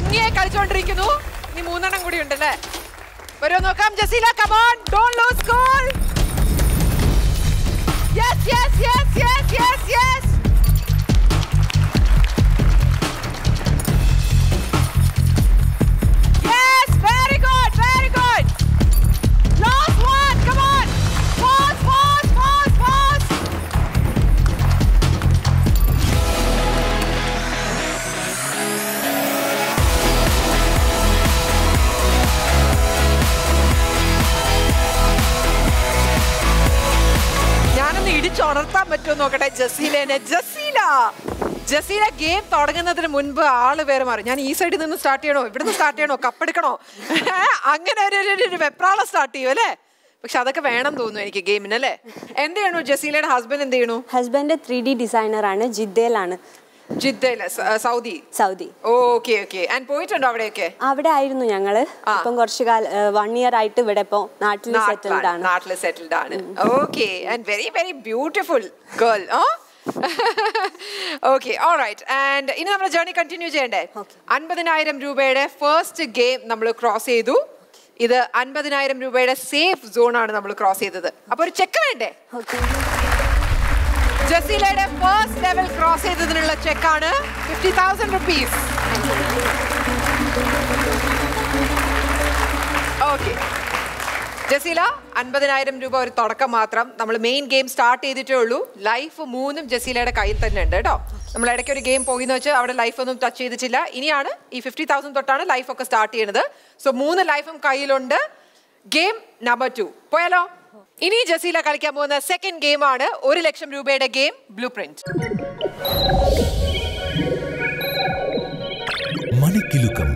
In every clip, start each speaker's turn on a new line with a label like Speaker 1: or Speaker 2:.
Speaker 1: ഭംഗിയായി കളിച്ചോണ്ടിരിക്കുന്നു ഇനി മൂന്നെണ്ണം കൂടി ഉണ്ടല്ലേ വരുമോ നോക്കാം Jaseela come on don't lose goal yes yes yes yes yes yes Yes, very good, very good. Last one, come on. Pause, pause, pause, pause. ഞാനൊന്ന് ഇടിച്ചുണർത്താൻ പറ്റുമോ നോക്കട്ടെ ജസീലേനെ ജസീല ജസീല ഗെയിം തുടങ്ങുന്നതിന് മുൻപ് ആള് പേര് മാറി ഞാൻ ഈ സൈഡിൽ നിന്ന് സ്റ്റാർട്ട് ചെയ്യണോ ഇവിടുന്ന് സ്റ്റാർട്ട് ചെയ്യണോ കപ്പെടുക്കണോ അങ്ങനെ ഒരു ഒരു- ഒരു വെപ്രാളം സ്റ്റാർട്ട് ചെയ്യും അല്ലേ പക്ഷെ അതൊക്കെ വേണം തോന്നുന്നു എനിക്ക് ഗെയിമിന് അല്ലേ എന്ത് ചെയ്യണു ജസീലയുടെ ഹസ്ബൻഡ് എന്ത് ചെയ്യണു
Speaker 2: ഹസ്ബൻഡ് ത്രീ ഡി ഡിസൈനറാണ് ജിദ്ദയിലാണ്
Speaker 1: ജിദ്ദയില് സ- Saudi
Speaker 2: Saudi
Speaker 1: okay okay and പോയിട്ടുണ്ടോ അവിടെയൊക്കെ
Speaker 2: അവിടെ ആയിരുന്നു ഞങ്ങള്
Speaker 1: ആ.
Speaker 2: ഇപ്പം കുറച്ച് കാലം വൺ ഇയർ ആയിട്ട് ഇവിടെ ഇപ്പം നാട്ടിൽ സെറ്റിൽഡ് ആണ്
Speaker 1: നാട്ടിൽ സെറ്റിൽഡ് ആണ് okay and very very beautiful girl ആ ഓക്കെ ഓൾറൈറ്റ് ആൻഡ് ഇനി നമ്മൾ ജേർണി കണ്ടിന്യൂ ചെയ്യണ്ടേ
Speaker 2: Okay.
Speaker 1: അൻപതിനായിരം രൂപയുടെ ഫസ്റ്റ് ഗെയിം നമ്മൾ ക്രോസ് ചെയ്തു ഇത് അൻപതിനായിരം രൂപയുടെ സേഫ് സോൺ ആണ് നമ്മൾ ക്രോസ് ചെയ്തത് അപ്പൊ ഒരു ചെക്ക് വേണ്ടേ
Speaker 2: ഓക്കെ
Speaker 1: ജസീലയുടെ ഫസ്റ്റ് ലെവൽ ക്രോസ് ചെയ്തതിനുള്ള ചെക്കാണ് fifty thousand rupees okay Jaseela അൻപതിനായിരം രൂപ ഒരു തുടക്കം മാത്രം നമ്മൾ മെയിൻ ഗെയിം സ്റ്റാർട്ട് ചെയ്തിട്ടേ ഉള്ളൂ ലൈഫ് മൂന്നും ജസീലയുടെ കയ്യിൽ തന്നെ ഉണ്ട് കേട്ടോ നമ്മൾ ഇടയ്ക്ക് ഒരു ഗെയിം പോയിന്ന് വെച്ച് അവിടെ ലൈഫ് ഒന്നും ടച്ച് ചെയ്തിട്ടില്ല ഇനിയാണ് ഈ ഫിഫ്റ്റി തൗസൻഡ് തൊട്ടാണ് ലൈഫ് ഒക്കെ സ്റ്റാർട്ട് ചെയ്യുന്നത് സോ മൂന്ന് ലൈഫും കയ്യിലുണ്ട് ഗെയിം നമ്പർ ടു പോയാലോ ഇനി ജസീല കളിക്കാൻ പോകുന്ന സെക്കൻഡ് ഗെയിം ആണ് ഒരു ലക്ഷം രൂപയുടെ ഗെയിം ബ്ലൂ പ്രിന്റ്
Speaker 3: മണിക്കിലുക്കം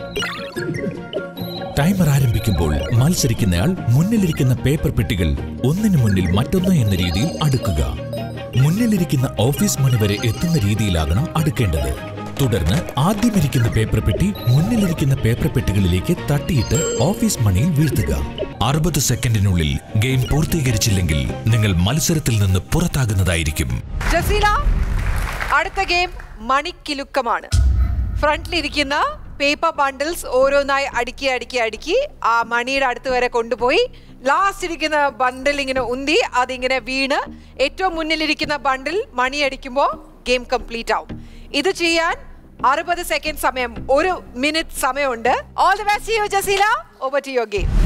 Speaker 3: ടൈമർ ആരംഭിക്കുമ്പോൾ മത്സരിക്കുന്നയാൾ മുന്നിലിരിക്കുന്ന പേപ്പർ പെട്ടികൾ ഒന്നിനു മുന്നിൽ മറ്റൊന്ന് എന്ന രീതിയിൽ അടുക്കുക മുന്നിലിരിക്കുന്ന ഓഫീസ് മണി വരെ എത്തുന്ന രീതിയിലാകണം അടുക്കേണ്ടത് തുടർന്ന് ആദ്യം ഇരിക്കുന്ന പേപ്പർ പെട്ടി മുന്നിലിരിക്കുന്ന പേപ്പർ പെട്ടികളിലേക്ക് തട്ടിയിട്ട് ഓഫീസ് മണിയിൽ വീഴ്ത്തുക അറുപത് സെക്കൻഡിനുള്ളിൽ ഗെയിം പൂർത്തീകരിച്ചില്ലെങ്കിൽ നിങ്ങൾ മത്സരത്തിൽ നിന്ന് പുറത്താകുന്നതായിരിക്കും
Speaker 1: ജസീല അടുത്ത ഗെയിം മണിക്കിലുക്കമാണ് ഫ്രണ്ടിലിരിക്കുന്ന പേപ്പർ ബണ്ടിൽസ് ഓരോന്നായി അടുക്കി അടുക്കി അടുക്കി ആ മണിയുടെ അടുത്ത് വരെ കൊണ്ടുപോയി ലാസ്റ്റ് ഇരിക്കുന്ന ബണ്ടിൽ ഇങ്ങനെ ഉന്തി അതിങ്ങനെ വീണ് ഏറ്റവും മുന്നിലിരിക്കുന്ന ബണ്ടിൽ മണി അടിക്കുമ്പോൾ ഗെയിം കംപ്ലീറ്റ് ആവും ഇത് ചെയ്യാൻ അറുപത് സെക്കൻഡ് സമയം ഒരു മിനിറ്റ് സമയമുണ്ട് all the best you Jaseela over to your game